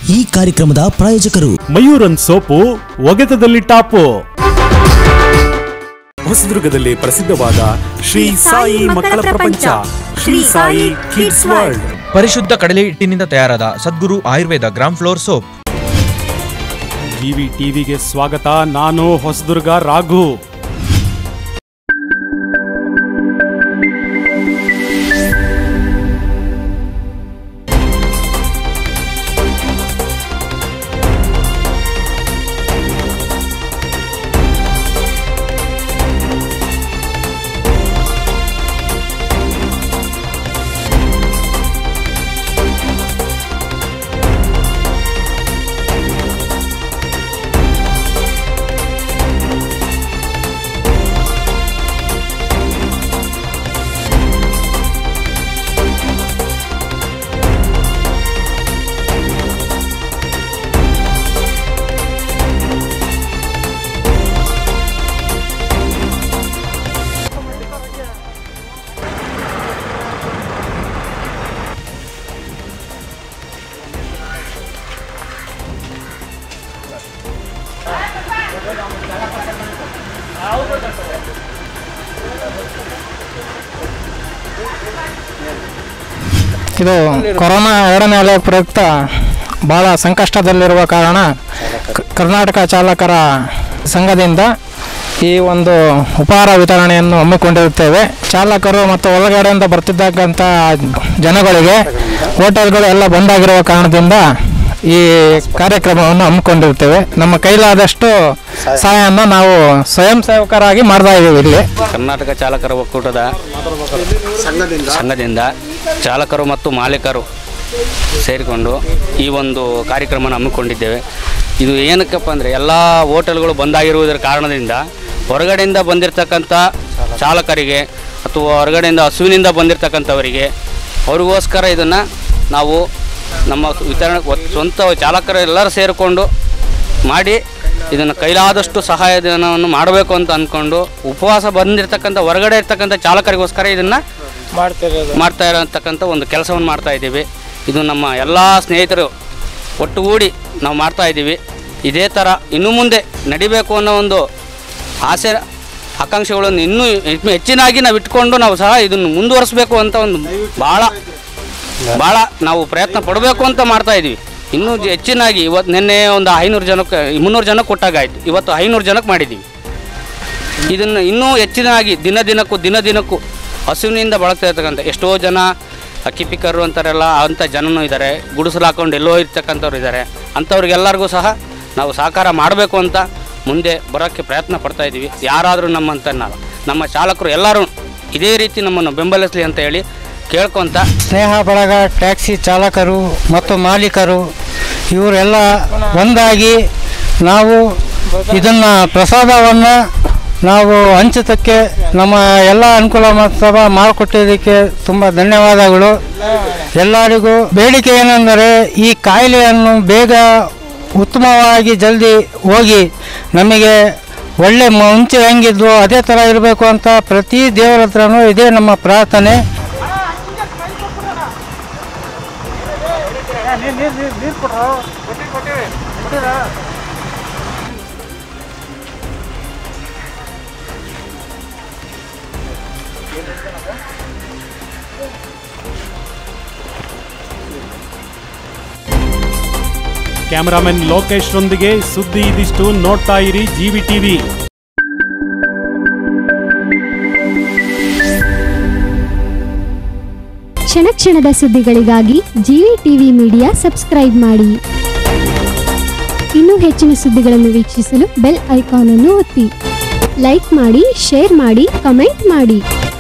ಈ ಕಾರ್ಯಕ್ರಮದ ಪ್ರಾಯೋಜಕರು ಮಯೂರನ್ ಸೋಪು ಒಗೆತದಲ್ಲಿ ಟಾಪು ಹೊಸದುರ್ಗದಲ್ಲಿ ಪ್ರಸಿದ್ಧವಾದ ಶ್ರೀ ಸಾಯಿ ಮಕ್ಕಳ ಪ್ರಪಂಚ ಶ್ರೀ ಸಾಯಿ ಕಿಡ್ಸ್ ವರ್ಲ್ಡ್ ಪರಿಶುದ್ಧ ಕಡಲೆ ಹಿಟ್ಟಿನಿಂದ ತಯಾರಾದ Sadguru Ayurveda gram flour soap TV ಟಿವಿಗೆ ಸ್ವಾಗತ ನಾನು ಹೊಸದುರ್ಗ ರಾಘು ಇದು ಕೊರೋನಾ ಎರಡನೇ ಅಲೆ ಪ್ರಯುಕ್ತ ಭಾಳ ಸಂಕಷ್ಟದಲ್ಲಿರುವ ಕಾರಣ ಕ- ಕರ್ನಾಟಕ ಚಾಲಕರ ಸಂಘದಿಂದ ಈ ಒಂದು ಉಪಹಾರ ವಿತರಣೆಯನ್ನು ಹಮ್ಮಿಕೊಂಡಿರುತ್ತೇವೆ ಚಾಲಕರು ಮತ್ತು ಒಳಗಡೆಯಿಂದ ಬರ್ತಿದ್ದಕ್ಕಂಥ ಜನಗಳಿಗೆ ಹೋಟೆಲ್ಗಳು ಎಲ್ಲ ಬಂದಾಗಿರುವ ಕಾರಣದಿಂದ ಈ ಕಾರ್ಯಕ್ರಮವನ್ನು ಹಮ್ಮಿಕೊಂಡಿರ್ತೇವೆ ನಮ್ಮ ಕೈಲಾದಷ್ಟು ಸಹಾಯವನ್ನು ನಾವು ಸ್ವಯಂ ಸೇವಕರಾಗಿ ಮಾಡ್ತಾ ಇದ್ದೀವಿ ಇಲ್ಲಿ ಕರ್ನಾಟಕ ಚಾಲಕರ ಒಕ್ಕೂಟದ ಸಂಘದಿಂದ ಚಾಲಕರು ಮತ್ತು ಮಾಲೀಕರು ಸೇರಿಕೊಂಡು ಈ ಒಂದು ಕಾರ್ಯಕ್ರಮನ ಹಮ್ಮಿಕೊಂಡಿದ್ದೇವೆ ಇದು ಏನಕ್ಕಪ್ಪ ಅಂದರೆ ಎಲ್ಲ ಹೋಟೆಲ್ಗಳು ಬಂದಾಗಿರುವುದರ ಕಾರಣದಿಂದ ಹೊರಗಡೆಯಿಂದ ಬಂದಿರತಕ್ಕಂಥ ಚಾಲಕರಿಗೆ ಅಥವಾ ಹೊರಗಡೆಯಿಂದ ಹಸುವಿನಿಂದ ಬಂದಿರತಕ್ಕಂಥವರಿಗೆ ಅವ್ರಿಗೋಸ್ಕರ ಇದನ್ನು ನಾವು ನಮ್ಮ ವಿತರಣೆ ಒತ್- ಸ್ವಂತ ಚಾಲಕರು ಎಲ್ಲರೂ ಸೇರಿಕೊಂಡು ಮಾಡಿ ಇದನ್ನು ಕೈಲಾದಷ್ಟು ಸಹಾಯಧನವನ್ನು ಮಾಡಬೇಕು ಅಂತ ಅಂದ್ಕೊಂಡು ಉಪವಾಸ ಬಂದಿರತಕ್ಕಂಥ ಹೊರಗಡೆ ಇರ್ತಕ್ಕಂಥ ಚಾಲಕರಿಗೋಸ್ಕರ ಇದನ್ನು ಮಾಡ್ತಾ ಇರತಕ್ಕಂಥ ಒಂದು ಕೆಲಸವನ್ನು ಮಾಡ್ತಾ ಇದ್ದೀವಿ ಇದು ನಮ್ಮ ಎಲ್ಲ ಸ್ನೇಹಿತರು ಒಟ್ಟುಗೂಡಿ ನಾವು ಮಾಡ್ತಾ ಇದ್ದೀವಿ ಇದೇ ಥರ ಇನ್ನು ಮುಂದೆ ನಡಿಬೇಕು ಅನ್ನೋ ಒಂದು ಆಸೆ ಆಕಾಂಕ್ಷೆಗಳನ್ನು ಇನ್ನೂ ಹೆಚ್ಚು- ಹೆಚ್ಚಿನಾಗಿ ನಾವು ಇಟ್ಕೊಂಡು ನಾವು ಸಹ ಇದನ್ನು ಮುಂದುವರಿಸಬೇಕು ಅಂತ ಒಂದು ಭಾಳ ಭಾಳ ನಾವು ಪ್ರಯತ್ನ ಪಡಬೇಕು ಅಂತ ಮಾಡ್ತಾ ಇದ್ದೀವಿ ಇನ್ನೂ ಜ- ಹೆಚ್ಚಿನಾಗಿ ಇವತ್ತು ನಿನ್ನೆ ಒಂದು ಐನೂರು ಜನಕ್ಕೆ ಮುನ್ನೂರು ಜನಕ್ಕೆ ಕೊಟ್ಟಾಗಾಯ್ತು ಇವತ್ತು ಐನೂರು ಜನಕ್ಕೆ ಮಾಡಿದ್ದೀವಿ ಇದನ್ನು ಇನ್ನೂ ಹೆಚ್ಚಿನಾಗಿ ದಿನ ದಿನಕ್ಕೂ ದಿನ ದಿನಕ್ಕೂ ಹಸುವಿನಿಂದ ಬಳಸ್ತಾ ಇರ್ತಕ್ಕಂಥ ಎಷ್ಟೋ ಜನ ಅಕ್ಕಿ ಪಿಕ್ಕರು ಅಂತಾರೆಲ್ಲ ಅಂಥ ಜನನೂ ಇದ್ದಾರೆ ಗುಡಿಸಲು ಹಾಕೊಂಡು ಎಲ್ಲೋ ಇರ್ತಕ್ಕಂಥವ್ರು ಇದ್ದಾರೆ ಅಂಥವ್ರಿಗೆಲ್ಲರಿಗೂ ಸಹ ನಾವು ಸಹಕಾರ ಮಾಡಬೇಕು ಅಂತ ಮುಂದೆ ಬರೋಕ್ಕೆ ಪ್ರಯತ್ನ ಪಡ್ತಾ ಇದ್ದೀವಿ ಯಾರಾದರೂ ನಮ್ಮಂತ ನಾವು ನಮ್ಮ ಚಾಲಕರು ಎಲ್ಲರೂ ಇದೇ ರೀತಿ ನಮ್ಮನ್ನು ಬೆಂಬಲಿಸಲಿ ಅಂತ ಹೇಳಿ ಕೇಳ್ಕೊತ ಸ್ನೇಹ ಬಳಗ ಟ್ಯಾಕ್ಸಿ ಚಾಲಕರು ಮತ್ತು ಮಾಲೀಕರು ಇವರೆಲ್ಲ ಒಂದಾಗಿ ನಾವು ಇದನ್ನು ಪ್ರಸಾದವನ್ನು ನಾವು ಹಂಚೋದಕ್ಕೆ ನಮ್ಮ ಎಲ್ಲ ಅನುಕೂಲ ಮತ್ತು ಮಾಡಿಕೊಟ್ಟಿದ್ದಕ್ಕೆ ತುಂಬ ಧನ್ಯವಾದಗಳು ಎಲ್ಲರಿಗೂ ಬೇಡಿಕೆ ಏನೆಂದರೆ ಈ ಕಾಯಿಲೆಯನ್ನು ಬೇಗ ಉತ್ತಮವಾಗಿ ಜಲ್ದಿ ಹೋಗಿ ನಮಗೆ ಒಳ್ಳೆ ಮುಂಚೆ ಹೆಂಗಿದ್ವು ಅದೇ ಥರ ಇರಬೇಕು ಅಂತ ಪ್ರತಿ ದೇವರ ಹತ್ರನೂ ಇದೇ ನಮ್ಮ ಪ್ರಾರ್ಥನೆ ಕ್ಯಾಮರಾಮನ್ ಲೋಕೇಶ್ ರೊಂದಿಗೆ ಸುದ್ದಿ ಇದಿಷ್ಟು ನೋಡ್ತಾ ಇರಿ ಜಿವಿ ಟಿವಿ ಕ್ಷಣ ಕ್ಷಣದ ಸುದ್ದಿಗಳಿಗಾಗಿ ಜಿವಿ ಟಿವಿ ಮೀಡಿಯಾ ಸಬ್ಸ್ಕ್ರೈಬ್ ಮಾಡಿ ಇನ್ನೂ ಹೆಚ್ಚಿನ ಸುದ್ದಿಗಳನ್ನು ವೀಕ್ಷಿಸಲು ಬೆಲ್ ಐಕಾನ್ ಅನ್ನು ಒತ್ತಿ ಲೈಕ್ ಮಾಡಿ ಶೇರ್ ಮಾಡಿ ಕಮೆಂಟ್ ಮಾಡಿ